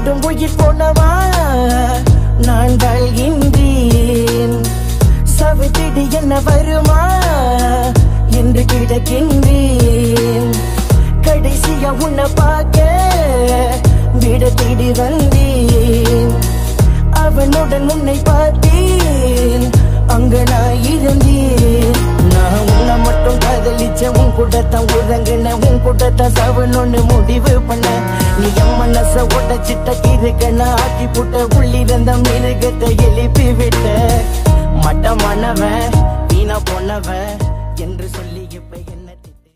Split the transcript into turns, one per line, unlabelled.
விடும் உயிர் போனவா நான் வாழ்கின்றேன் சவித்திடு என்ன வருமா என்று கிடக்கின்றேன் கடைசியா உன்னை பார்க்க விட தேடி வந்தேன் அவனுடன் உன்னை பார்த்தேன் அங்க நான் இருந்தேன் நான் உன்னை மட்டும் காதலிச்ச உன் கூட்டத்தான் உறங்குன உன் கூட்டத்தான் சவனொன்னு முடிவு பண்ண நீ என் மனச உடச்சிட்ட கிருக்கன ஆக்கி புட்ட உள்ளிருந்த மிருகத்தை எழுப்பி விட்ட மட்டமானவன் வீணா போனவன்